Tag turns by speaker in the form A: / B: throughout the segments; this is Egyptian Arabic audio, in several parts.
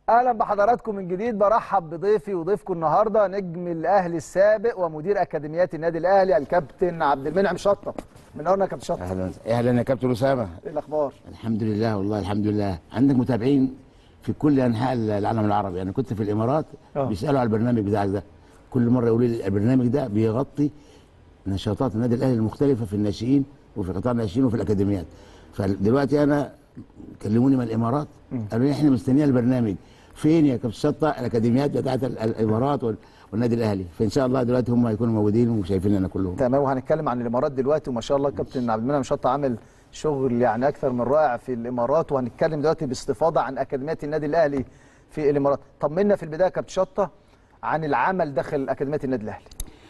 A: اهلا بحضراتكم من جديد برحب بضيفي وضيفكم النهارده نجم الاهلي السابق ومدير اكاديميات النادي الاهلي الكابتن عبد المنعم شطه منورنا يا كابتن شطه
B: اهلا اهلا يا كابتن اسامه
A: ايه الاخبار
B: الحمد لله والله الحمد لله عندك متابعين في كل انحاء العالم العربي انا يعني كنت في الامارات
A: آه.
B: بيسالوا على البرنامج بتاعك ده كل مره يقولوا لي البرنامج ده بيغطي نشاطات النادي الاهلي المختلفه في الناشئين وفي قطاع الناشئين وفي الاكاديميات فدلوقتي انا كلموني من الامارات قالوا لي احنا مستنيين البرنامج فين يا كابتن شطه الاكاديميات بتاعت ال- الامارات وال- والنادي الاهلي فان شاء الله دلوقتي هم هيكونوا موجودين وشايفيننا كلهم
A: تمام وهنتكلم عن الامارات دلوقتي وما شاء الله الكابتن عبد المنعم شطه عامل شغل يعني اكثر من رائع في الامارات وهنتكلم دلوقتي باستفاضه عن اكاديميات النادي الاهلي في الامارات طمنا في البدايه يا كابتن شطه عن العمل داخل اكاديميات النادي الاهلي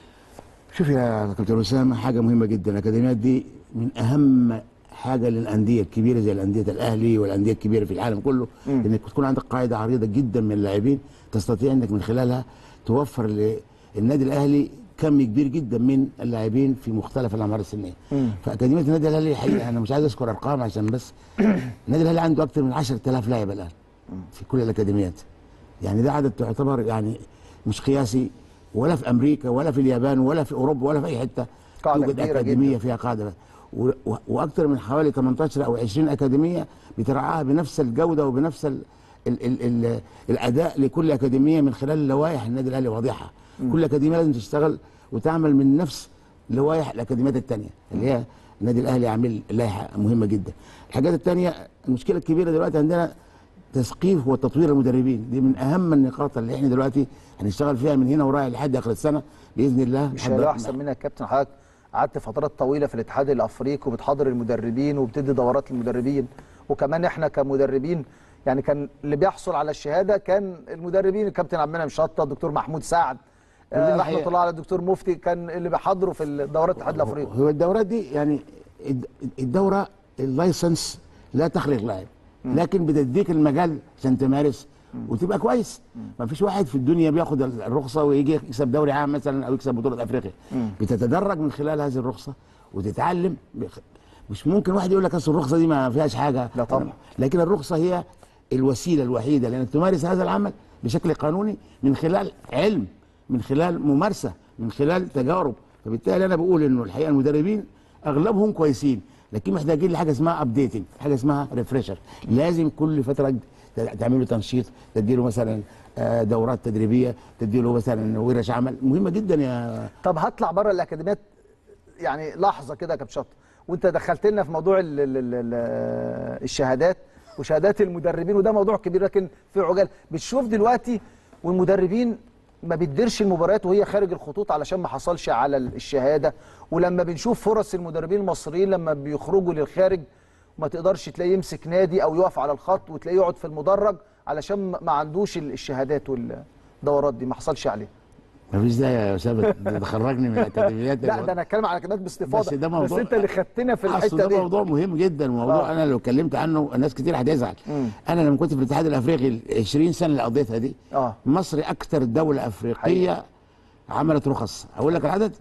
B: شوف يا كابتن اسامه حاجه مهمه جدا الاكاديميات دي من اهم حاجه للانديه الكبيره زي الانديه الاهلي والانديه الكبيره في العالم كله انك تكون عندك قاعده عريضه جدا من اللاعبين تستطيع انك من خلالها توفر للنادي الاهلي كم كبير جدا من اللاعبين في مختلف الاعمار السنيه فاكاديميه النادي الاهلي حقيقه انا مش عايز اذكر ارقام عشان بس النادي الاهلي عنده اكثر من 10000 لاعب الان في كل الاكاديميات يعني ده عدد تعتبر يعني مش قياسي ولا في امريكا ولا في اليابان ولا في اوروبا ولا في اي حته
A: قاعدة
B: توجد
A: كبيرة
B: اكاديميه
A: جدا.
B: فيها قاعده و- و- واكثر من حوالي 18 او 20 اكاديميه بترعاها بنفس الجوده وبنفس ال ال ال ال الاداء لكل اكاديميه من خلال لوائح النادي الاهلي واضحه كل اكاديميه لازم تشتغل وتعمل من نفس لوائح الاكاديميات الثانيه اللي هي النادي الاهلي عامل لائحه مهمه جدا الحاجات الثانيه المشكله الكبيره دلوقتي عندنا تثقيف وتطوير المدربين دي من اهم النقاط اللي احنا دلوقتي هنشتغل فيها من هنا ورايح لحد اخر السنه باذن الله
A: مش
B: لحد-
A: هيلاقي احسن منك يا كابتن حضرتك قعدت فترات طويله في الاتحاد الافريقي وبتحاضر المدربين وبتدي دورات للمدربين وكمان احنا كمدربين يعني كان اللي بيحصل على الشهاده كان المدربين الكابتن عبد المنعم شطه الدكتور محمود سعد آه،
B: كلنا
A: رحمه
B: حقيقة.
A: الله على الدكتور مفتي كان اللي بيحضروا في الدورات الاتحاد الافريقي
B: هو الدورات دي يعني الد- الدوره اللايسنس لا تخلق لاعب لكن بتديك المجال عشان تمارس وتبقى كويس ما فيش واحد في الدنيا بياخد الرخصه ويجي يكسب دوري عام مثلا او يكسب بطوله افريقيا بتتدرج من خلال هذه الرخصه وتتعلم بخ- مش ممكن واحد يقول لك اصل الرخصه دي ما فيهاش حاجه
A: لا طبعا.
B: لكن الرخصه هي الوسيله الوحيده لانك تمارس هذا العمل بشكل قانوني من خلال علم من خلال ممارسه من خلال تجارب فبالتالي انا بقول انه الحقيقه المدربين اغلبهم كويسين لكن محتاجين لحاجه اسمها ابديتنج حاجه اسمها ريفريشر لازم كل فتره تعمل له تنشيط تديله مثلا آه، دورات تدريبيه تديله مثلا ورش عمل مهمه جدا يا
A: طب هطلع بره الاكاديميات يعني لحظه كده يا كابتن شطه وانت دخلت لنا في موضوع ال ال ال ال الشهادات وشهادات المدربين وده موضوع كبير لكن في عجال بتشوف دلوقتي والمدربين ما بتديرش المباريات وهي خارج الخطوط علشان ما حصلش على الشهاده ولما بنشوف فرص المدربين المصريين لما بيخرجوا للخارج ما تقدرش تلاقيه يمسك نادي او يقف على الخط وتلاقيه يقعد في المدرج علشان ما عندوش الشهادات والدورات دي ما حصلش عليه
B: ما فيش داعي يا اسامه تخرجني من الاكاديميات
A: لا ده انا اتكلم على كلمات باستفاضه
B: بس ده موضوع
A: بس انت اللي خدتنا في
B: أصل
A: الحته
B: ده
A: دي
B: موضوع مهم جدا موضوع
A: آه.
B: انا لو اتكلمت عنه الناس كتير هتزعل انا لما كنت في الاتحاد الافريقي ال 20 سنه اللي قضيتها دي
A: اه
B: مصر اكثر دوله افريقيه
A: حقيقة.
B: عملت رخص اقول لك العدد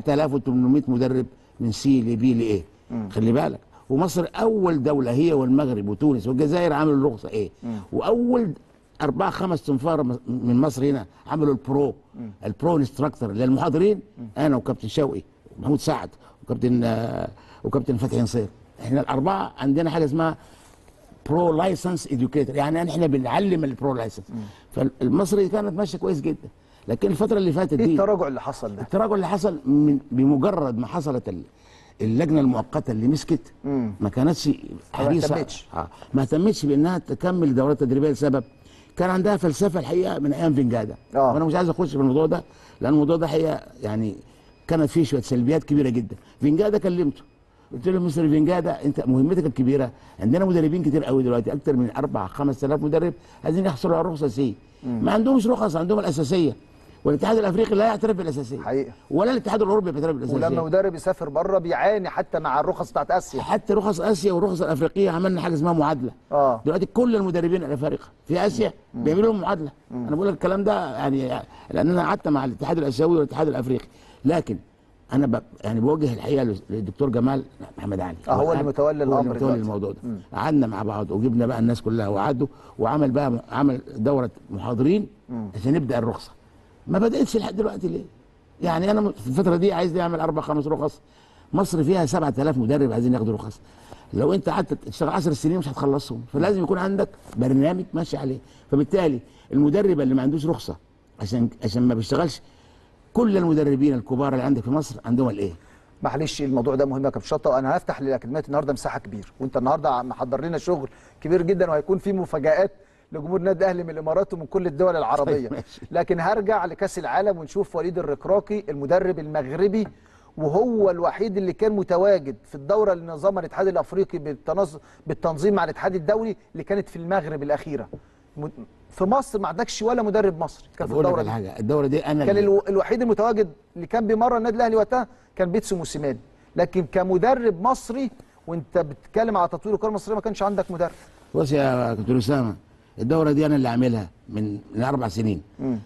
B: 7800 مدرب من سي لبي لايه خلي بالك ومصر اول دوله هي والمغرب وتونس والجزائر عملوا الرخصه ايه واول اربع خمس تنفار م- من مصر هنا عملوا البرو البرو انستراكتور للمحاضرين انا وكابتن شوقي ومحمود سعد وكابتن آه، وكابتن فتحي نصير احنا الاربعه عندنا حاجه اسمها برو لايسنس اديوكيتور يعني احنا بنعلم البرو لايسنس فالمصري كانت ماشيه كويس جدا لكن الفتره اللي فاتت
A: ايه
B: دي
A: التراجع اللي حصل ده
B: التراجع اللي حصل من بمجرد ما حصلت ال- اللجنه المؤقته اللي مسكت
A: مم.
B: ما كانتش حريصه
A: اهتمتش.
B: آه ما اهتمتش بانها تكمل دورات تدريبيه لسبب كان عندها فلسفه الحقيقه من ايام فينجادا
A: آه.
B: وانا مش عايز اخش في الموضوع ده لان الموضوع ده حقيقه يعني كانت فيه شويه سلبيات كبيره جدا فينجادا كلمته قلت له مستر فينجادا انت مهمتك الكبيره عندنا مدربين كتير قوي دلوقتي اكتر من 4 5000 مدرب عايزين يحصلوا على رخصه سي ما عندهمش رخص عندهم الاساسيه والاتحاد الافريقي لا يعترف بالاساسيه
A: حقيقة.
B: ولا الاتحاد الاوروبي بيعترف بالاساسيه
A: ولما مدرب يسافر بره بيعاني حتى مع الرخص بتاعت اسيا
B: حتى رخص اسيا والرخص الافريقيه عملنا حاجه اسمها معادله
A: اه
B: دلوقتي كل المدربين الافارقه في اسيا بيعملوا لهم معادله انا بقول لك الكلام ده يعني لان انا قعدت مع الاتحاد الاسيوي والاتحاد الافريقي لكن انا ب... يعني بوجه الحقيقه لل- للدكتور جمال محمد علي
A: آه، هو اللي
B: قعد-
A: متولي
B: هو
A: الأمر
B: اللي متولي
A: دلوقتي.
B: الموضوع ده قعدنا مع بعض وجبنا بقى الناس كلها وقعدوا وعمل بقى عمل دوره محاضرين عشان نبدا الرخصه ما بداتش لحد دلوقتي ليه؟ يعني انا في الفتره دي عايز اعمل اربع خمس رخص مصر فيها 7000 مدرب عايزين ياخدوا رخص لو انت قعدت تشتغل 10 سنين مش هتخلصهم فلازم يكون عندك برنامج ماشي عليه فبالتالي المدرب اللي ما عندوش رخصه عشان عشان ما بيشتغلش كل المدربين الكبار اللي عندك في مصر عندهم الايه؟
A: معلش الموضوع ده مهم يا كابتن شطه وانا هفتح للاكاديميات النهارده مساحه كبير وانت النهارده محضر لنا شغل كبير جدا وهيكون في مفاجات لجمهور النادي الاهلي من الامارات ومن كل الدول العربيه
B: طيب، ماشي.
A: لكن هرجع لكاس العالم ونشوف وليد الركراكي المدرب المغربي وهو الوحيد اللي كان متواجد في الدوره اللي نظمها الاتحاد الافريقي بالتنظ... بالتنظيم مع الاتحاد الدولي اللي كانت في المغرب الاخيره م- في مصر ما عندكش ولا مدرب مصري كان في
B: بقول لك
A: الدوره
B: على
A: دي
B: حاجه الدوره دي انا
A: كان
B: اللي-
A: الو- الوحيد المتواجد اللي كان بيمرن النادي الاهلي وقتها كان بيتسو موسيماني لكن كمدرب مصري وانت بتتكلم على تطوير الكره المصريه ما كانش عندك مدرب
B: بص يا كابتن اسامه الدوره دي انا اللي عاملها من من اربع سنين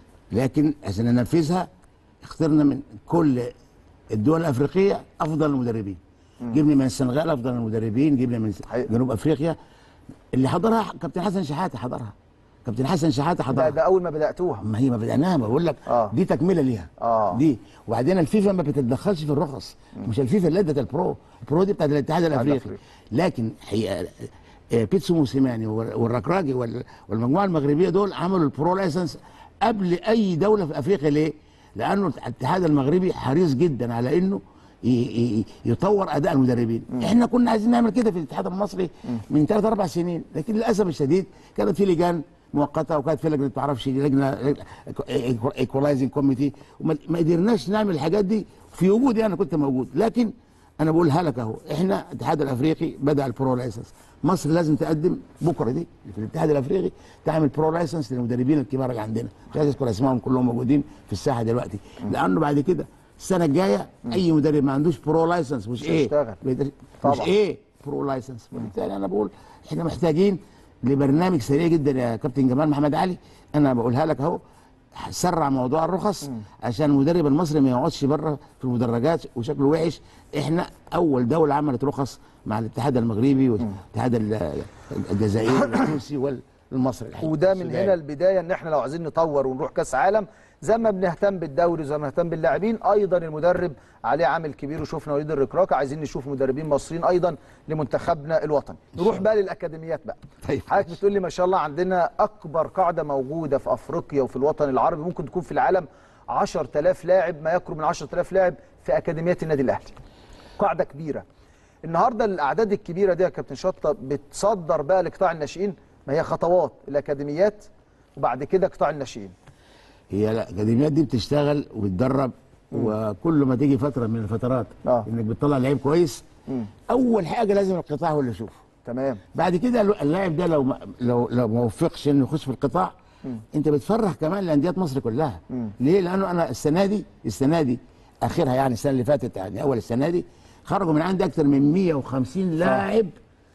B: لكن عشان ننفذها اخترنا من كل الدول الافريقيه افضل المدربين جبنا من السنغال افضل المدربين جبنا من
A: حقيقة.
B: جنوب افريقيا اللي حضرها كابتن حسن شحاته حضرها كابتن حسن شحاته
A: ده,
B: حضرها
A: ده اول ما بداتوها
B: ما هي ما بدأناها بقول لك
A: آه.
B: دي تكمله ليها
A: آه.
B: دي وبعدين الفيفا ما بتتدخلش في الرخص مش الفيفا اللي ادت البرو البرو دي بتاعت الاتحاد الافريقي
A: الأفريقي.
B: لكن هي آه، بيتسو موسيماني وال- والركراجي وال- والمجموعه المغربيه دول عملوا البرو لايسنس قبل اي دوله في افريقيا ليه؟ لانه الاتحاد المغربي حريص جدا على انه ي- ي- يطور اداء المدربين احنا كنا عايزين نعمل كده في الاتحاد المصري من ثلاث اربع سنين لكن للاسف الشديد كانت في لجان مؤقته وكانت في لجنه ما تعرفش لجنه ايكولايزنج كوميتي وما ما قدرناش نعمل الحاجات دي في وجودي انا كنت موجود لكن انا بقولها لك اهو احنا الاتحاد الافريقي بدا البرو لايسنس مصر لازم تقدم بكره دي في الاتحاد الافريقي تعمل برو لايسنس للمدربين الكبار اللي عندنا مش عايز اذكر اسمائهم كلهم موجودين في الساحه دلوقتي لانه بعد كده السنه الجايه اي مدرب ما عندوش برو لايسنس مش
A: مش
B: ايه
A: هيشتغل.
B: بيدر- مش
A: طبعا.
B: ايه برو لايسنس وبالتالي انا بقول احنا محتاجين لبرنامج سريع جدا يا كابتن جمال محمد علي انا بقولها لك اهو سرع موضوع الرخص عشان المدرب المصري ما يقعدش بره في المدرجات وشكله وحش احنا اول دوله عملت رخص مع الاتحاد المغربي والاتحاد ال- الجزائري والتونسي والمصري الحقيقة.
A: وده من
B: السوداني.
A: هنا البدايه ان احنا لو عايزين نطور ونروح كاس عالم زي ما بنهتم بالدوري زي ما بنهتم باللاعبين ايضا المدرب عليه عامل كبير وشفنا وليد الركراكه عايزين نشوف مدربين مصريين ايضا لمنتخبنا الوطني نروح بقى للاكاديميات بقى
B: طيب.
A: حضرتك بتقول لي ما شاء الله عندنا اكبر قاعده موجوده في افريقيا وفي الوطن العربي ممكن تكون في العالم 10000 لاعب ما يقرب من 10000 لاعب في اكاديميات النادي الاهلي قاعده كبيره النهارده الاعداد الكبيره دي يا كابتن شطه بتصدر بقى لقطاع الناشئين ما هي خطوات الاكاديميات وبعد كده قطاع الناشئين
B: هي الاكاديميات دي بتشتغل وبتدرب وكل ما تيجي فتره من الفترات
A: آه.
B: انك بتطلع لعيب كويس اول حاجه لازم القطاع هو اللي يشوفه
A: تمام
B: بعد كده لو- اللاعب ده لو ما لو لو ما وفقش انه يخش في القطاع انت بتفرح كمان لانديه مصر كلها ليه لانه انا السنه دي السنه دي اخرها يعني السنه اللي فاتت يعني اول السنه دي خرجوا من عندي اكثر من 150 لاعب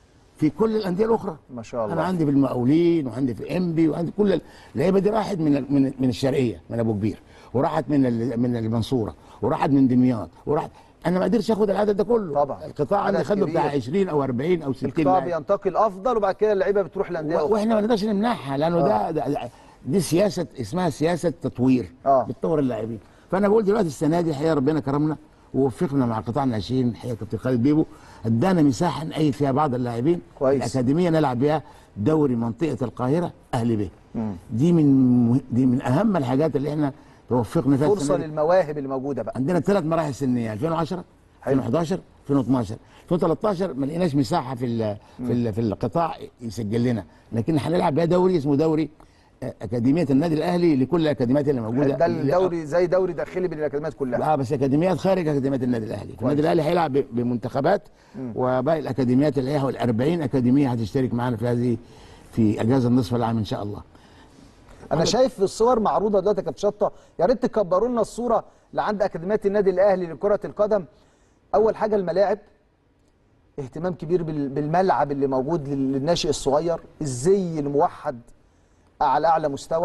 B: في كل الانديه الاخرى
A: ما شاء الله.
B: انا عندي في المقاولين وعندي في انبي وعندي كل اللعيبه دي راحت من من من الشرقيه من ابو كبير وراحت من ال- من المنصوره وراحت من دمياط وراحت انا ما قدرتش اخد العدد ده كله
A: طبعا.
B: القطاع عندي
A: عدد
B: خده بتاع
A: كبير.
B: 20 او 40 او 60
A: القطاع
B: لاعب.
A: بينتقل افضل وبعد كده اللعيبه بتروح لانديه
B: و-
A: اخرى
B: واحنا ما نقدرش نمنعها لانه ده, ده, ده دي سياسه اسمها سياسه تطوير
A: آه.
B: بتطور اللاعبين فانا بقول دلوقتي السنه دي الحقيقه ربنا كرمنا ووفقنا مع قطاع الناشئين الحقيقه كابتن خالد بيبو ادانا مساحه نأيد فيها بعض اللاعبين
A: كويس.
B: الاكاديميه نلعب بيها دوري منطقه القاهره اهلي به دي من مه- دي من اهم الحاجات اللي احنا توفقنا فيها
A: فرصه
B: السنة دي.
A: للمواهب اللي موجوده بقى
B: عندنا ثلاث مراحل سنيه 2010 2011 2012 2013 ما لقيناش مساحه في ال في ال في القطاع يسجل لنا لكن هنلعب بقى دوري اسمه دوري آه، اكاديميه النادي الاهلي لكل الاكاديميات اللي موجوده
A: ده الدوري زي دوري داخلي بين الاكاديميات كلها
B: اه بس اكاديميات خارج اكاديميات النادي الاهلي النادي الاهلي هيلعب ب- بمنتخبات وباقي الاكاديميات اللي هي ال 40 اكاديميه هتشترك معانا في هذه في اجازه النصف العام ان شاء الله
A: انا شايف في الصور معروضه دلوقتي يا كابتن شطه يا ريت تكبروا لنا الصوره اللي عند اكاديميات النادي الاهلي لكره القدم اول حاجه الملاعب اهتمام كبير بال- بالملعب اللي موجود لل- للناشئ الصغير الزي الموحد على اعلى مستوى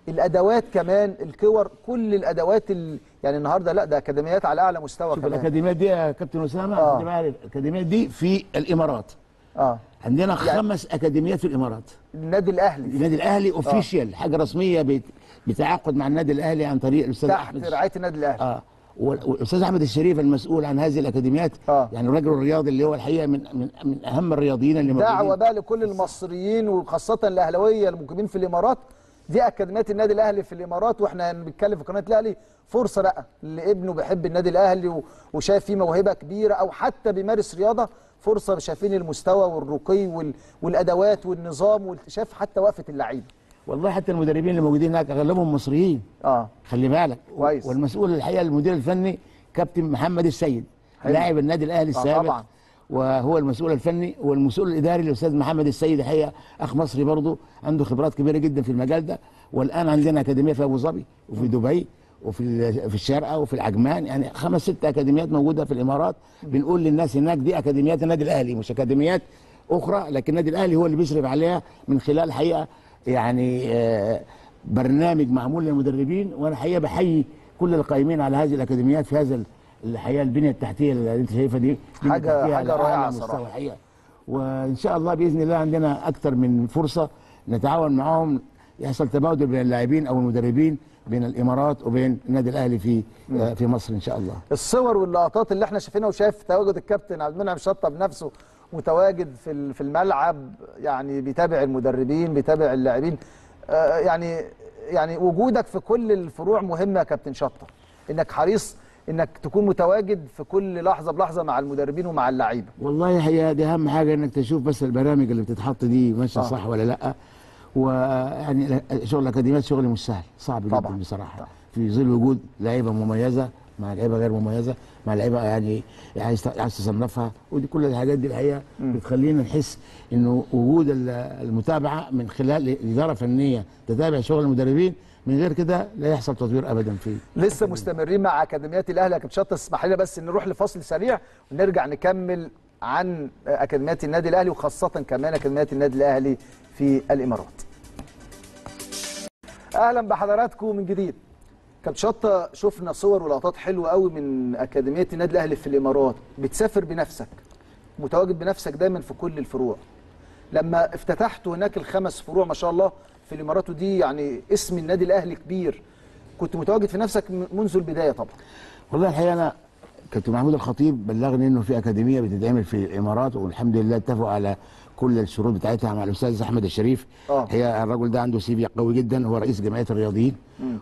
A: الادوات كمان الكور كل الادوات ال... يعني النهارده لا ده اكاديميات على اعلى مستوى
B: شوف
A: كمان
B: الاكاديميات دي يا كابتن اسامه
A: آه.
B: خلي بالك، الاكاديميات دي في الامارات
A: اه
B: عندنا
A: يعني-
B: خمس اكاديميات في الامارات
A: النادي الاهلي
B: النادي الاهلي اوفيشال حاجه رسميه بت- بتعاقد مع النادي الاهلي عن طريق الاستاذ
A: تحت
B: احمد
A: رعايه النادي الاهلي
B: اه وال- والاستاذ احمد الشريف المسؤول عن هذه الاكاديميات
A: آه.
B: يعني الرجل الرياضي اللي هو الحقيقه من من, من اهم الرياضيين اللي
A: دعوه
B: موجودين
A: بقى لكل المصريين وخاصه الاهلاويه المقيمين في الامارات دي اكاديميات النادي الاهلي في الامارات واحنا بنتكلم في قناه الاهلي فرصه بقى اللي ابنه بيحب النادي الاهلي و- وشايف فيه موهبه كبيره او حتى بيمارس رياضه فرصه شايفين المستوى والرقي وال... والادوات والنظام وال- شايف حتى وقفه اللعيبه
B: والله حتى المدربين اللي موجودين هناك اغلبهم مصريين
A: اه
B: خلي بالك
A: كويس.
B: والمسؤول الحقيقه المدير الفني كابتن محمد السيد
A: حلو.
B: لاعب النادي الاهلي السابق
A: طبعا.
B: وهو المسؤول الفني والمسؤول الاداري الاستاذ محمد السيد الحقيقه اخ مصري برضه عنده خبرات كبيره جدا في المجال ده والان عندنا اكاديميه في ابو ظبي وفي دبي وفي ال- في الشارقه وفي العجمان يعني خمس ست اكاديميات موجوده في الامارات بنقول للناس هناك دي اكاديميات النادي الاهلي مش اكاديميات اخرى لكن النادي الاهلي هو اللي بيصرف عليها من خلال الحقيقه يعني آه، برنامج معمول للمدربين وانا الحقيقه بحيي كل القائمين على هذه الاكاديميات في هذا ال- الحقيقه البنيه التحتيه اللي انت شايفها دي بنية
A: حاجة-
B: تحتية
A: حاجة
B: على
A: رائعة
B: أعلى مستوى
A: صراحة.
B: الحقيقه وان شاء الله باذن الله عندنا اكثر من فرصه نتعاون معاهم يحصل تبادل بين اللاعبين او المدربين بين الامارات وبين النادي الاهلي في آه، في مصر ان شاء الله
A: الصور واللقطات اللي احنا شايفينها وشايف تواجد الكابتن عبد المنعم شطه بنفسه متواجد في ال- في الملعب يعني بيتابع المدربين بيتابع اللاعبين آه، يعني يعني وجودك في كل الفروع مهمه يا كابتن شطه انك حريص انك تكون متواجد في كل لحظه بلحظه مع المدربين ومع اللعيبه
B: والله هي دي اهم حاجه انك تشوف بس البرامج اللي بتتحط دي ماشيه
A: آه.
B: صح ولا لا ويعني شغل الاكاديميات شغل مش سهل صعب جدا
A: طبعاً.
B: بصراحه
A: طبعاً.
B: في ظل وجود لعيبه مميزه مع لعيبه غير مميزه مع لعيبه يعني عايز عايز تصنفها ودي كل الحاجات دي الحقيقه بتخلينا نحس انه وجود ال- المتابعه من خلال اداره فنيه تتابع شغل المدربين من غير كده لا يحصل تطوير ابدا فيه
A: لسه مستمرين مع اكاديميات الاهلي يا كابتن شطه اسمح لنا بس نروح لفاصل سريع ونرجع نكمل عن اكاديميات النادي الاهلي وخاصه كمان اكاديميات النادي الاهلي في الامارات اهلا بحضراتكم من جديد كابتن شطه شفنا صور ولقطات حلوه قوي من اكاديميه النادي الاهلي في الامارات بتسافر بنفسك متواجد بنفسك دايما في كل الفروع لما افتتحتوا هناك الخمس فروع ما شاء الله في الامارات ودي يعني اسم النادي الاهلي كبير كنت متواجد في نفسك م- منذ البدايه طبعا
B: والله الحقيقه انا كابتن محمود الخطيب بلغني انه في اكاديميه بتتعمل في الامارات والحمد لله اتفقوا على كل الشروط بتاعتها مع الاستاذ احمد الشريف
A: آه.
B: هي الرجل ده عنده سي في قوي جدا هو رئيس جمعيه الرياضيين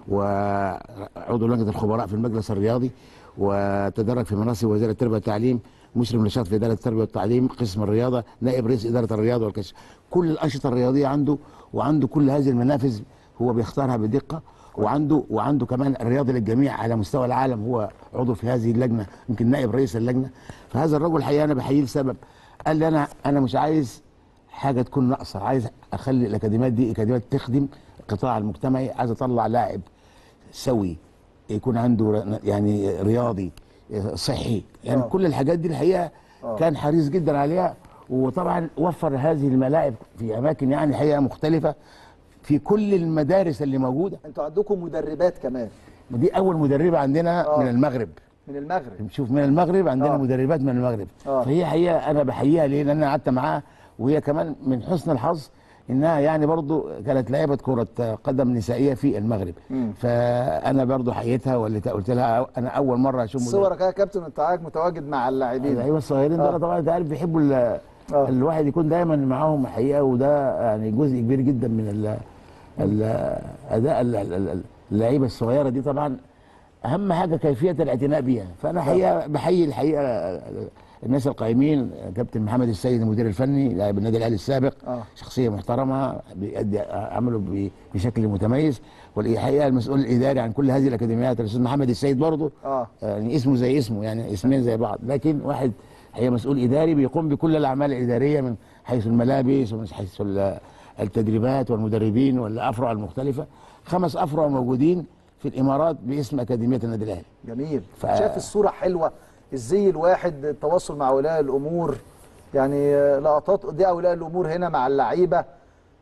B: وعضو لجنه الخبراء في المجلس الرياضي وتدرج في مناصب وزير التربيه والتعليم مشرف نشاط في اداره التربيه والتعليم قسم الرياضه نائب رئيس اداره الرياضه والكشف كل الانشطه الرياضيه عنده وعنده كل هذه المنافذ هو بيختارها بدقه وعنده وعنده كمان الرياضي للجميع على مستوى العالم هو عضو في هذه اللجنه يمكن نائب رئيس اللجنه فهذا الرجل الحقيقه انا بحييه لسبب قال لي انا انا مش عايز حاجه تكون ناقصه عايز اخلي الاكاديميات دي اكاديميات تخدم القطاع المجتمعي عايز اطلع لاعب سوي يكون عنده ر- يعني رياضي صحي يعني
A: آه.
B: كل الحاجات دي الحقيقه كان حريص جدا عليها وطبعا وفر هذه الملاعب في اماكن يعني الحقيقه مختلفه في كل المدارس اللي موجوده
A: انتوا عندكم مدربات كمان
B: دي اول مدربه عندنا
A: آه.
B: من المغرب
A: من المغرب
B: نشوف من المغرب عندنا
A: آه.
B: آه. مدربات من المغرب
A: آه.
B: آه. فهي حقيقه انا بحييها ليه لان انا قعدت معاها وهي كمان من حسن الحظ انها يعني برضو كانت لاعبه كره قدم نسائيه في المغرب
A: مم.
B: فانا برضو حييتها واللي قلت لها انا اول مره اشوف مدرب-
A: صورك يا كابتن انت قاعد متواجد مع اللاعبين
B: اللعيبه الصغيرين
A: آه.
B: دول طبعا انت عارف بيحبوا ال-
A: آه.
B: الواحد يكون دايما معاهم حقيقه وده يعني جزء كبير جدا من ال ال اداء ال- ال- ال- اللعيبه الصغيره دي طبعا اهم حاجه كيفيه الاعتناء بيها فانا حقيقه بحيي الحقيقه الناس القائمين كابتن محمد السيد المدير الفني لاعب النادي الاهلي السابق
A: آه.
B: شخصيه محترمه بيأدي عمله ب- بشكل متميز والحقيقه المسؤول الاداري عن كل هذه الاكاديميات الاستاذ محمد السيد برضه
A: اه
B: يعني اسمه زي اسمه يعني اسمين زي بعض لكن واحد هي مسؤول اداري بيقوم بكل الاعمال الاداريه من حيث الملابس ومن حيث ال- التدريبات والمدربين والافرع المختلفه خمس افرع موجودين في الامارات باسم اكاديميه النادي الاهلي
A: جميل
B: ف-
A: شايف الصوره حلوه الزي الواحد التواصل مع اولياء الامور يعني آه، لقطات دي اولياء الامور هنا مع اللعيبه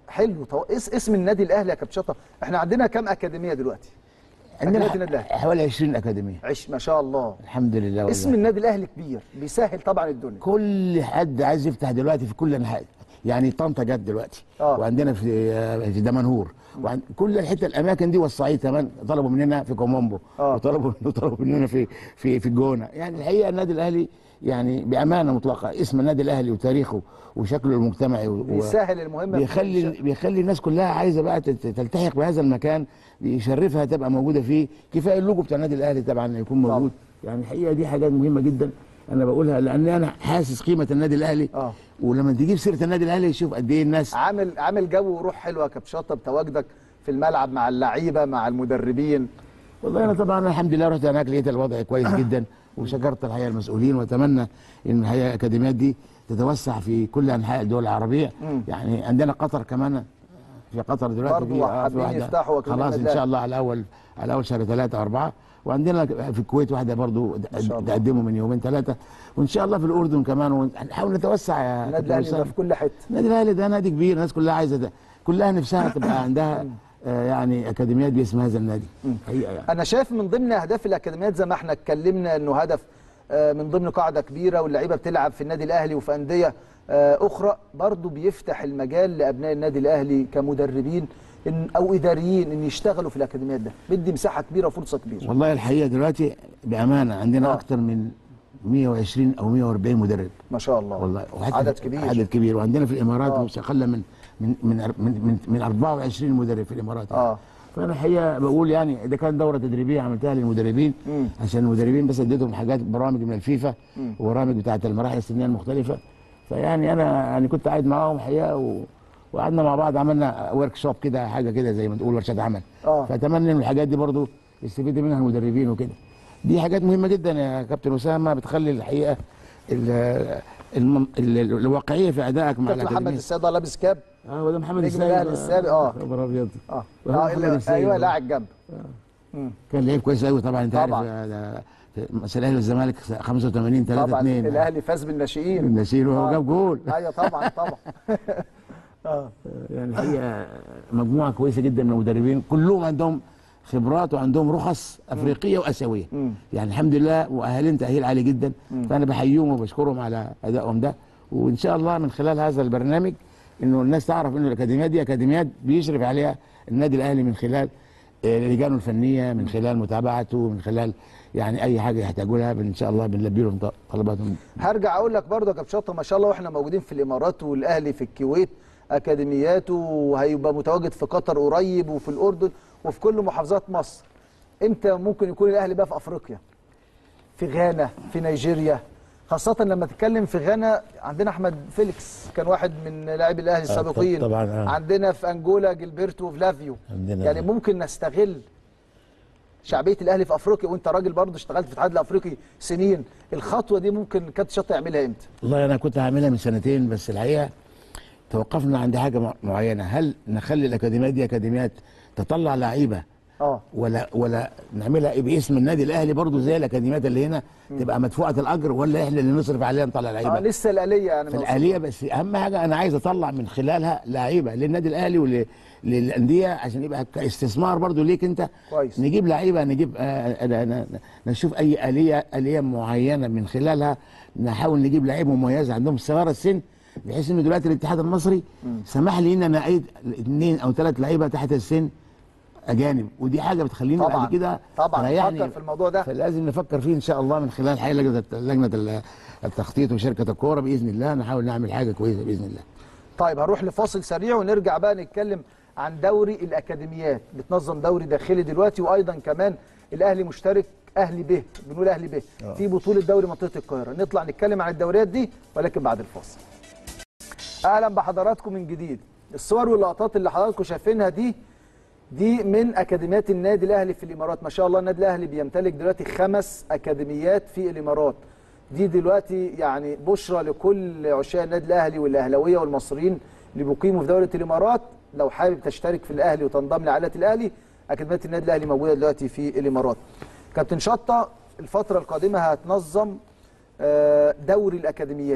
A: حلو طو... اس... اسم النادي الاهلي يا كابتن شطه احنا عندنا كام اكاديميه دلوقتي
B: عندنا
A: أكاديمية النادي الأهلي.
B: حوالي 20 اكاديميه
A: عش ما شاء الله
B: الحمد لله والله.
A: اسم النادي الاهلي كبير بيسهل طبعا الدنيا
B: كل حد عايز يفتح دلوقتي في كل انحاء يعني طنطا جت دلوقتي
A: آه.
B: وعندنا في آه، في دمنهور وعند كل الحته الاماكن دي والصعيد كمان طلبوا مننا في كومومبو
A: آه.
B: وطلبوا وطلبوا مننا في في في الجونه يعني الحقيقه النادي الاهلي يعني بامانه مطلقه اسم النادي الاهلي وتاريخه وشكله المجتمعي و- و-
A: بيسهل المهمه
B: بيخلي بيخلي الناس كلها عايزه بقى تت- تلتحق بهذا المكان بيشرفها تبقى موجوده فيه كفايه اللوجو بتاع النادي الاهلي طبعا يكون
A: طبعا.
B: موجود يعني الحقيقه دي حاجات مهمه جدا انا بقولها لان انا حاسس قيمه النادي الاهلي
A: آه.
B: ولما تجيب سيره النادي الاهلي شوف قد ايه الناس
A: عامل عامل جو وروح حلوه يا كابتن شطه بتواجدك في الملعب مع اللعيبه مع المدربين
B: والله انا طبعا الحمد لله رحت هناك لقيت الوضع كويس جدا وشكرت الحقيقه المسؤولين واتمنى ان الحقيقه الاكاديميات دي تتوسع في كل انحاء الدول العربيه
A: مم.
B: يعني عندنا قطر كمان في قطر دلوقتي
A: برضو
B: في آه، في
A: حابين
B: واحدة.
A: يفتحوا أكاديمية
B: خلاص ان
A: الأهلي.
B: شاء الله على اول على اول شهر ثلاثة أربعة وعندنا في الكويت واحده برضو
A: شاء الله.
B: تقدموا من يومين ثلاثه وان شاء الله في الاردن كمان ونحاول نتوسع يا
A: النادي
B: كابتن
A: الاهلي
B: أسامة.
A: ده في كل حته
B: النادي الاهلي ده نادي كبير الناس كلها عايزه ده كلها نفسها تبقى عندها آه، يعني اكاديميات باسم هذا النادي حقيقه يعني
A: انا شايف من ضمن اهداف الاكاديميات زي ما احنا اتكلمنا انه هدف آه، من ضمن قاعده كبيره واللعيبه بتلعب في النادي الاهلي وفي انديه آه، اخرى برضو بيفتح المجال لابناء النادي الاهلي كمدربين إن او اداريين ان يشتغلوا في الاكاديميات ده بدي مساحه كبيره وفرصه كبيره
B: والله الحقيقه دلوقتي بامانه عندنا
A: آه.
B: اكتر من 120 او 140 مدرب
A: ما شاء الله
B: والله
A: عدد كبير
B: عدد كبير وعندنا في الامارات
A: آه.
B: مش اقل من من من من, من, من 24 مدرب في الامارات يعني.
A: اه
B: فانا الحقيقه بقول يعني ده كان دوره تدريبيه عملتها للمدربين
A: مم.
B: عشان المدربين بس اديتهم حاجات برامج من الفيفا
A: مم.
B: وبرامج بتاعت المراحل السنيه المختلفه فيعني انا يعني كنت قاعد معاهم الحقيقه و... وقعدنا مع بعض عملنا ورك شوب كده حاجه كده زي ما تقول ورشه عمل
A: اه
B: فاتمنى ان الحاجات دي برضو يستفيد منها المدربين وكده دي حاجات مهمه جدا يا كابتن اسامه بتخلي الحقيقه ال- الم... ال- الواقعيه في ادائك مع
A: كابتن محمد
B: الاكاديميه
A: السيد الله لابس كاب
B: اه وده محمد
A: نجم
B: السيد
A: الأهلي السابق، آه.
B: خبر ابيض
A: اه,
B: وهو
A: آه
B: محمد
A: اللي-
B: السيد
A: ايوه
B: بقى.
A: لاعب جنب مم.
B: كان لعيب كويس قوي طبعا انت
A: طبعاً.
B: عارف آه، ده- في مثلا الاهلي والزمالك 85 3
A: طبعا
B: 2
A: الاهلي فاز بالناشئين
B: النشير وهو
A: آه.
B: جاب جول
A: ايوه طبعا طبعا اه
B: يعني الحقيقه مجموعه كويسه جدا من المدربين كلهم عندهم خبرات وعندهم رخص افريقيه واسيويه
A: مم.
B: يعني الحمد لله مؤهلين تاهيل عالي جدا فانا بحييهم وبشكرهم على ادائهم ده وان شاء الله من خلال هذا البرنامج انه الناس تعرف انه الاكاديميات دي اكاديميات بيشرف عليها النادي الاهلي من خلال آه، لجانه الفنيه من خلال متابعته من خلال يعني اي حاجه يحتاجوا لها ان شاء الله بنلبي لهم ط- طلباتهم
A: هرجع اقول لك برضه يا كابتن شطه ما شاء الله واحنا موجودين في الامارات والاهلي في الكويت اكاديمياته وهيبقى متواجد في قطر قريب وفي الاردن وفي كل محافظات مصر امتى ممكن يكون الاهلي بقى في افريقيا في غانا في نيجيريا خاصة لما تتكلم في غانا عندنا احمد فيليكس كان واحد من لاعبي الاهلي السابقين
B: طبعاً، آه.
A: عندنا في انجولا جilberto فلافيو
B: عندنا
A: يعني ممكن نستغل شعبيه الاهلي في افريقيا وانت راجل برضه اشتغلت في الاتحاد الافريقي سنين الخطوه دي ممكن كابتن شطه يعملها امتى
B: والله انا كنت هعملها من سنتين بس الحقيقه توقفنا عند حاجه مع- معينه هل نخلي الاكاديميات دي اكاديميات تطلع لعيبه
A: اه
B: ولا ولا نعملها باسم النادي الاهلي برضو زي الاكاديميات اللي هنا تبقى مدفوعه الاجر ولا احنا اللي نصرف عليها نطلع
A: اه
B: لعيبه
A: لسه الاليه يعني
B: في
A: ما
B: الاليه بس اهم حاجه انا عايز اطلع من خلالها لعيبه للنادي الاهلي وللانديه عشان يبقى كاستثمار برضو ليك انت
A: كويس.
B: نجيب لعيبه نجيب آه، آه، آه، نشوف اي اليه اليه معينه من خلالها نحاول نجيب لعيبه مميزه عندهم صغار السن بحيث انه دلوقتي الاتحاد المصري سمح لي ان انا اعيد اثنين او ثلاث لعيبه تحت السن اجانب ودي حاجه بتخليني
A: طبعا
B: بعد كده
A: طبعا
B: تريحني.
A: فكر في الموضوع ده
B: فلازم نفكر فيه ان شاء الله من خلال حي لجنه لجنه التخطيط وشركه الكوره باذن الله نحاول نعمل حاجه كويسه باذن الله
A: طيب هنروح لفاصل سريع ونرجع بقى نتكلم عن دوري الاكاديميات بتنظم دوري داخلي دلوقتي وايضا كمان الاهلي مشترك اهلي به بنقول اهلي به في بطوله دوري منطقه القاهره نطلع نتكلم عن الدوريات دي ولكن بعد الفاصل اهلا بحضراتكم من جديد الصور واللقطات اللي حضراتكم شايفينها دي دي من اكاديميات النادي الاهلي في الامارات ما شاء الله النادي الاهلي بيمتلك دلوقتي خمس اكاديميات في الامارات دي دلوقتي يعني بشرى لكل عشاق النادي الاهلي والاهلاويه والمصريين اللي بيقيموا في دوله الامارات لو حابب تشترك في الاهلي وتنضم لعائله الاهلي اكاديميات النادي الاهلي موجوده دلوقتي في الامارات كابتن شطه الفتره القادمه هتنظم آه، دوري الاكاديميات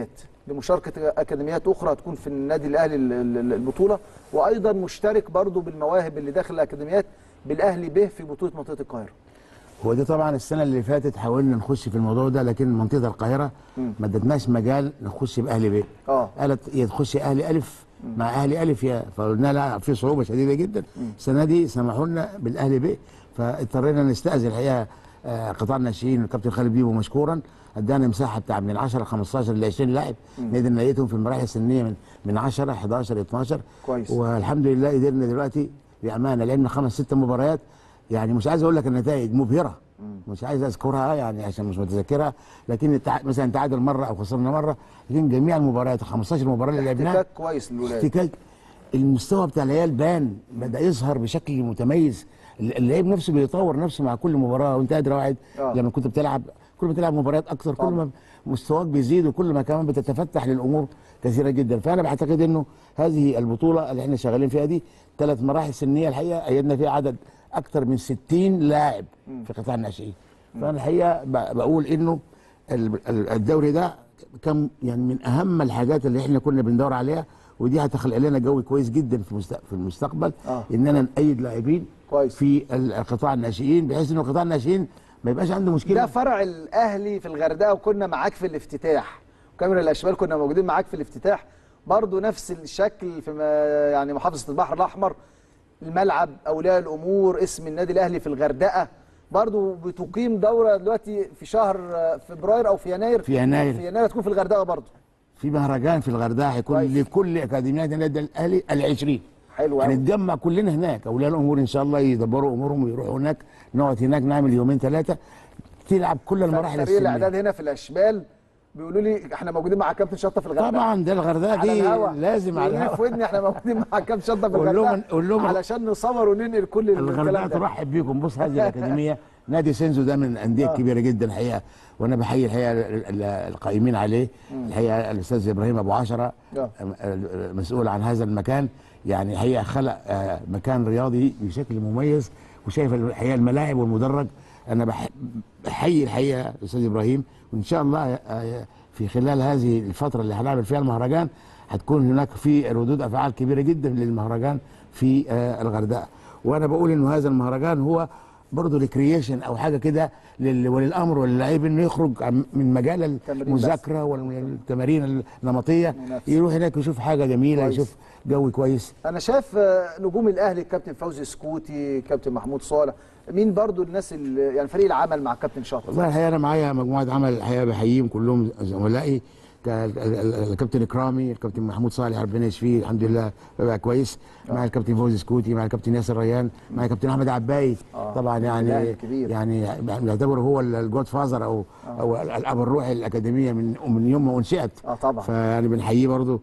A: لمشاركه اكاديميات اخرى هتكون في النادي الاهلي ال- ال- البطوله وايضا مشترك برضو بالمواهب اللي داخل الاكاديميات بالاهلي به في بطوله منطقه القاهره
B: هو ده طبعا السنه اللي فاتت حاولنا نخش في الموضوع ده لكن منطقه القاهره ما ادتناش مجال نخش باهلي ب
A: اه
B: قالت يا تخش اهلي الف مع اهلي الف يا فقلنا لا في صعوبه شديده جدا السنه دي سمحوا لنا بالاهلي ب فاضطرينا نستاذن الحقيقه آه، قطاع الناشئين الكابتن خالد بيبو مشكورا ادانا مساحه بتاع من 10 15 ل 20 لاعب نقدر نلاقيهم في المراحل السنيه من من 10 11 12
A: كويس.
B: والحمد لله قدرنا دلوقتي بامانه لعبنا خمس ست مباريات يعني مش عايز اقول لك النتائج مبهره مش عايز اذكرها يعني عشان مش متذكرها لكن التع... مثلا تعادل مره او خسرنا مره لكن جميع المباريات ال 15 مباراه اللي لعبناها
A: احتكاك كويس للولاد
B: احتكاك المستوى بتاع العيال بان بدا يظهر بشكل متميز اللعيب نفسه بيطور نفسه مع كل مباراه وانت قادر واحد
A: آه.
B: لما كنت بتلعب كل ما تلعب مباريات اكتر كل
A: طبعا.
B: ما مستواك بيزيد وكل ما كمان بتتفتح للامور كثيره جدا فانا بعتقد انه هذه البطوله اللي احنا شغالين فيها دي ثلاث مراحل سنيه الحقيقه ايدنا فيها عدد اكثر من 60 لاعب في قطاع الناشئين فانا الحقيقه ب- بقول انه ال- ال- الدوري ده كان يعني من اهم الحاجات اللي احنا كنا بندور عليها ودي هتخلق لنا جو كويس جدا في المست- في المستقبل
A: آه.
B: اننا نأيد لاعبين
A: كويس.
B: في ال- القطاع الناشئين بحيث انه قطاع الناشئين ما يبقاش عنده مشكله
A: ده فرع الاهلي في الغردقه وكنا معاك في الافتتاح كاميرا الاشبال كنا موجودين معاك في الافتتاح برضو نفس الشكل في ما يعني محافظه البحر الاحمر الملعب اولياء الامور اسم النادي الاهلي في الغردقه برضو بتقيم دوره دلوقتي في شهر فبراير او في يناير
B: في يناير.
A: في يناير هتكون في الغردقه برضو
B: في مهرجان في الغردقه هيكون
A: كويس.
B: لكل اكاديميات النادي الاهلي ال20
A: حلو قوي
B: هنتجمع كلنا هناك اولياء الامور ان شاء الله يدبروا امورهم ويروحوا هناك نقعد هناك نعمل يومين ثلاثه تلعب كل المراحل
A: فريق
B: السنيه
A: الاعداد هنا في الاشبال بيقولوا لي احنا موجودين مع كابتن شطه في الغردقه
B: طبعا ده الغردقه
A: على
B: دي
A: الهوا
B: لازم على
A: بيقولوا لي في
B: الهوا
A: ودني احنا موجودين مع كابتن شطه في
B: قول لهم-
A: الغردقه
B: قول لهم-
A: علشان نصور وننقل كل
B: الغردقه
A: الكلام ده
B: ترحب بيكم بص هذه الاكاديميه نادي سينزو ده من الانديه الكبيره جدا الحقيقه وانا بحيي الحقيقه ال- ال- القائمين عليه الحقيقه الاستاذ ابراهيم ابو عشره
A: آه.
B: آه، مسؤول عن هذا المكان يعني الحقيقه خلق آه، مكان رياضي بشكل مميز وشايف الحقيقه الملاعب والمدرج انا بح- بحيي الحقيقه الاستاذ ابراهيم وان شاء الله آه، في خلال هذه الفتره اللي هنعمل فيها المهرجان هتكون هناك في ردود افعال كبيره جدا للمهرجان في آه، الغردقه وانا بقول انه هذا المهرجان هو برضه ريكريشن او حاجه كده لل- وللامر واللعيب انه يخرج عن- من مجال
A: تمرين
B: المذاكره والتمارين النمطيه
A: منافسة.
B: يروح هناك يشوف حاجه جميله
A: كويس.
B: يشوف جو كويس
A: انا شايف آه، نجوم الاهلي الكابتن فوزي سكوتي كابتن محمود صالح مين برضو الناس اللي يعني فريق العمل مع كابتن شطه
B: والله الحقيقه انا معايا مجموعه عمل الحقيقه بحييهم كلهم زملائي ك- ال- ال- الكابتن اكرامي الكابتن محمود صالح ربنا يشفيه الحمد لله بقى كويس مع الكابتن فوزي سكوتي مع الكابتن ياسر ريان مع الكابتن احمد عباي
A: آه،
B: طبعا
A: اللاعب
B: يعني
A: الكبير.
B: يعني نعتبره هو ال- الجود فازر او او الاب الروحي للاكاديميه من من يوم ما انشئت
A: اه طبعا
B: فيعني بنحييه برضه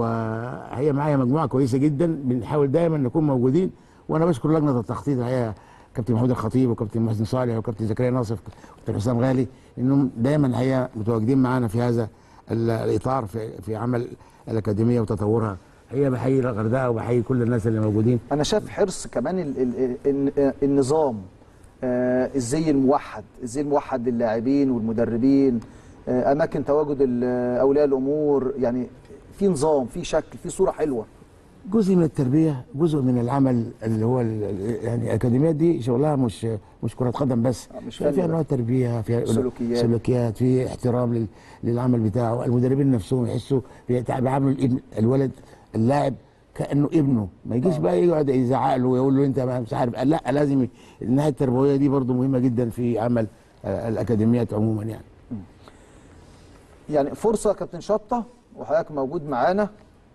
B: وهي معايا مجموعه كويسه جدا بنحاول دايما نكون موجودين وانا بشكر لجنه التخطيط الحقيقه كابتن محمود الخطيب وكابتن محسن صالح وكابتن زكريا ناصف وكابتن حسام غالي انهم دايما الحقيقه متواجدين معانا في هذا ال- الاطار في في عمل الاكاديميه وتطورها هي بحيي الغردقه وبحيي كل الناس اللي موجودين
A: انا شايف حرص كمان ال ال ال النظام آه الزي الموحد الزي الموحد للاعبين والمدربين آه اماكن تواجد ال- اولياء الامور يعني في نظام في شكل في صوره حلوه
B: جزء من التربيه جزء من العمل اللي هو ال- ال- يعني الاكاديميات دي شغلها مش مش كره قدم بس
A: آه، مش
B: فيها
A: فن
B: فيها
A: بس.
B: نوع تربيه فيها
A: سلوكيات.
B: سلوكيات في احترام لل- للعمل بتاعه المدربين نفسهم يحسوا بيتع- بيعاملوا الابن الولد اللاعب كانه ابنه ما يجيش بقى يقعد يزعق له ويقول له انت ما مش عارف لا لازم ي- الناحيه التربويه دي برضو مهمه جدا في عمل آه، الاكاديميات عموما يعني
A: يعني فرصه يا كابتن شطه وحضرتك موجود معانا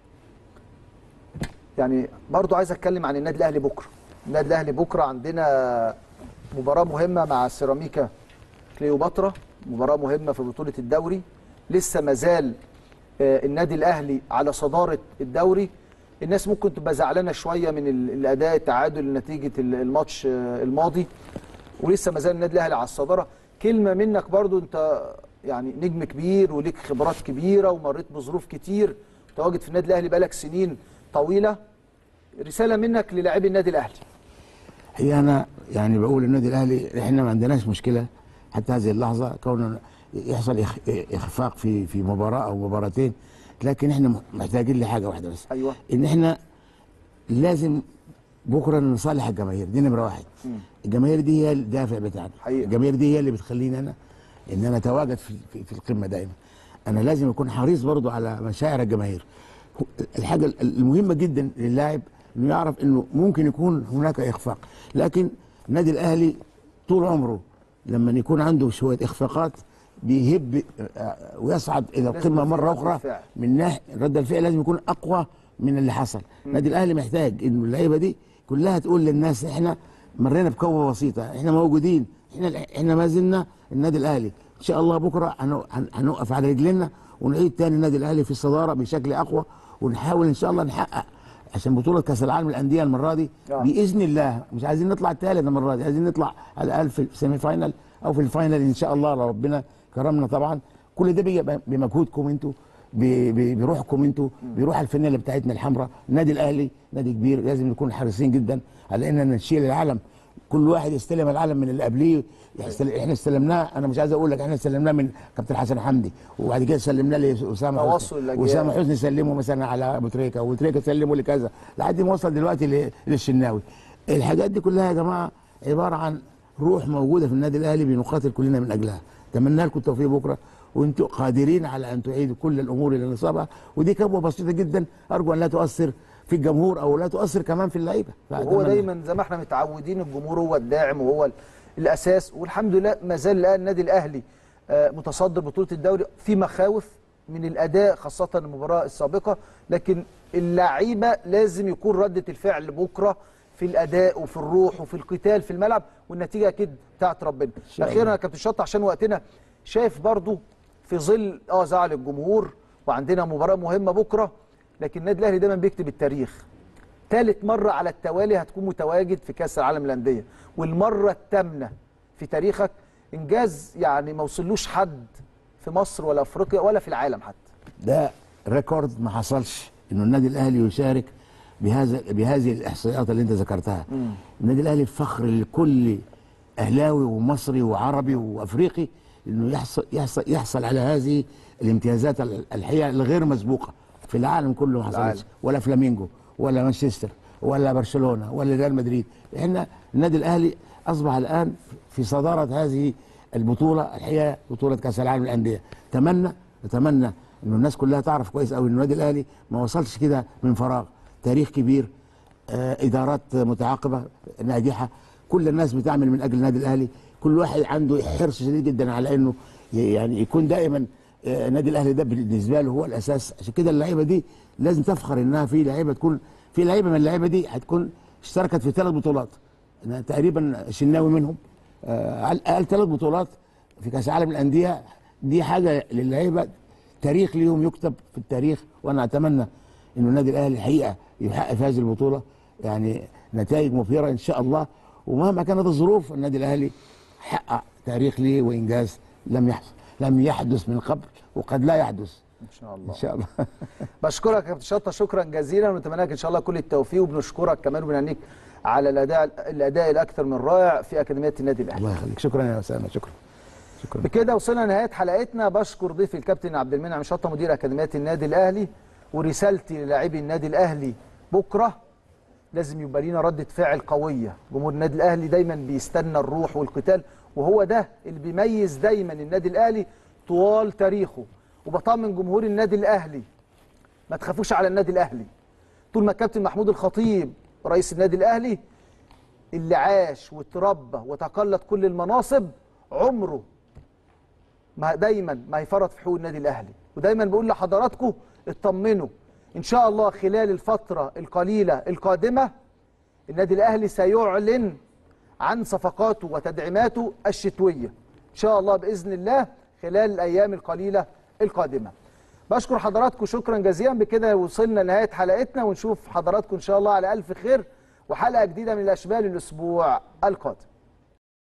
A: يعني برضو عايز اتكلم عن النادي الاهلي بكره النادي الاهلي بكره عندنا مباراه مهمه مع سيراميكا كليوباترا مباراه مهمه في بطوله الدوري لسه مازال آه، النادي الاهلي على صداره الدوري الناس ممكن تبقى زعلانه شويه من ال- الاداء التعادل نتيجه ال- الماتش آه، الماضي ولسه مازال النادي الاهلي على الصداره كلمه منك برضو انت يعني نجم كبير وليك خبرات كبيره ومريت بظروف كتير متواجد في النادي الاهلي بقالك سنين طويله رساله منك للاعبي النادي الاهلي
B: هي انا يعني بقول النادي الاهلي احنا ما عندناش مشكله حتى هذه اللحظه كون يحصل إخ- اخفاق في في مباراه او مباراتين لكن احنا محتاجين لحاجه واحده بس
A: ايوه
B: ان احنا لازم بكره نصالح الجماهير دي نمره واحد الجماهير دي هي الدافع بتاعنا
A: حقيقة.
B: الجماهير دي هي اللي بتخليني انا ان انا اتواجد في, في, في القمه دايما انا لازم اكون حريص برضو على مشاعر الجماهير هو- الحاجه المهمه جدا للاعب انه يعرف انه ممكن يكون هناك اخفاق لكن النادي الاهلي طول عمره لما يكون عنده شويه اخفاقات بيهب آه، ويصعد الى
A: لازم
B: القمه
A: يكون في
B: مره
A: رد
B: اخرى
A: فعل.
B: من ناحيه رد الفعل لازم يكون اقوى من اللي حصل النادي الاهلي محتاج انه اللعيبه دي كلها تقول للناس احنا مرينا بقوه بسيطه احنا موجودين احنا احنا ما زلنا النادي الاهلي ان شاء الله بكره هنو- هن- هنقف على رجلنا ونعيد تاني النادي الاهلي في الصداره بشكل اقوى ونحاول ان شاء الله نحقق عشان بطوله كاس العالم للانديه المره دي
A: آه.
B: باذن الله مش عايزين نطلع الثالث المره دي عايزين نطلع على الاقل في السيمي فاينل او في الفاينل ان شاء الله لو ربنا كرمنا طبعا كل ده بيجي بمجهودكم انتوا ب- ب- بروحكم انتوا بروح الفنيه اللي بتاعتنا الحمراء النادي الاهلي نادي كبير لازم نكون حريصين جدا على اننا نشيل العلم كل واحد يستلم العلم من اللي قبليه يستل- احنا استلمناه انا مش عايز اقول لك احنا استلمناه من كابتن حسن حمدي وبعد كده سلمناه لاسامه
A: تواصل
B: حسني
A: الأجيال.
B: واسامه حسني سلمه مثلا على ابو تريكه وابو تريكه سلمه لكذا لحد ما وصل دلوقتي ل- للشناوي الحاجات دي كلها يا جماعه عباره عن روح موجوده في النادي الاهلي بنقاتل كلنا من اجلها اتمنى لكم التوفيق بكره وانتم قادرين على ان تعيدوا كل الامور اللي نصابها ودي كبوه بسيطه جدا ارجو ان لا تؤثر في الجمهور او لا تؤثر كمان في اللعيبه
A: وهو
B: فأتمنى-
A: دايما زي ما احنا متعودين الجمهور هو الداعم وهو ال- الاساس والحمد لله ما زال الان النادي الاهلي آه، متصدر بطوله الدوري في مخاوف من الاداء خاصه المباراه السابقه لكن اللعيبه لازم يكون رده الفعل بكره في الاداء وفي الروح وفي القتال في الملعب والنتيجه اكيد بتاعت ربنا
B: شاء الله.
A: اخيرا يا كابتن شطه عشان وقتنا شايف برضو في ظل اه زعل الجمهور وعندنا مباراه مهمه بكره لكن النادي الاهلي دايما بيكتب التاريخ ثالث مرة على التوالي هتكون متواجد في كأس العالم للأندية والمرة الثامنة في تاريخك إنجاز يعني ما وصلوش حد في مصر ولا أفريقيا ولا في العالم حتى
B: ده ريكورد ما حصلش انه النادي الاهلي يشارك بهذا بهذه الاحصائيات اللي انت ذكرتها النادي الاهلي فخر لكل اهلاوي ومصري وعربي وافريقي انه يحصل يحصل يحصل على هذه الامتيازات ال- الحقيقه الغير مسبوقه في العالم كله ما حصلتش
A: العالم.
B: ولا فلامينجو ولا مانشستر ولا برشلونه ولا ريال مدريد احنا النادي الاهلي اصبح الان في صداره هذه البطوله الحقيقه بطوله كاس العالم للانديه اتمنى اتمنى انه الناس كلها تعرف كويس قوي ان النادي الاهلي ما وصلش كده من فراغ تاريخ كبير آه ادارات متعاقبه ناجحه كل الناس بتعمل من اجل النادي الاهلي كل واحد عنده حرص شديد جدا على انه ي- يعني يكون دائما آه، النادي الاهلي ده بالنسبه له هو الاساس عشان كده اللعيبه دي لازم تفخر انها في لعيبه تكون في لعيبه من اللعيبه دي هتكون اشتركت في ثلاث بطولات أنا تقريبا شناوي منهم آه، على الاقل ثلاث بطولات في كاس العالم للانديه دي حاجه للعيبه تاريخ ليهم يكتب في التاريخ وانا اتمنى انه النادي الاهلي الحقيقه يحقق في هذه البطوله يعني نتائج مبهره ان شاء الله ومهما كانت الظروف النادي الاهلي حقق تاريخ ليه وانجاز لم يحصل لم يحدث من قبل وقد لا يحدث
A: إن شاء الله
B: ان شاء الله
A: بشكرك يا كابتن شطة شكرا جزيلا ونتمنى لك إن شاء الله كل التوفيق وبنشكرك كمان وبنهنيك على الأداء الأداء الأكثر من رائع في أكاديمية النادي الأهلي
B: الله يخليك شكرا يا اسامه شكرا شكرا
A: بكده وصلنا لنهايه حلقتنا بشكر ضيفي الكابتن عبد المنعم شطه مدير اكاديميه النادي الاهلي ورسالتي للاعبي النادي الاهلي بكره لازم يبقى لينا رده فعل قويه جمهور النادي الاهلي دايما بيستنى الروح والقتال وهو ده اللي بيميز دايما النادي الاهلي طوال تاريخه وبطمن جمهور النادي الاهلي ما تخافوش على النادي الاهلي طول ما الكابتن محمود الخطيب رئيس النادي الاهلي اللي عاش وتربى وتقلد كل المناصب عمره ما دايما ما هيفرط في حقوق النادي الاهلي ودايما بقول لحضراتكم اطمنوا ان شاء الله خلال الفتره القليله القادمه النادي الاهلي سيعلن عن صفقاته وتدعيماته الشتويه ان شاء الله باذن الله خلال الايام القليله القادمه بشكر حضراتكم شكرا جزيلا بكده وصلنا لنهايه حلقتنا ونشوف حضراتكم ان شاء الله على الف خير وحلقه جديده من الاشبال الاسبوع القادم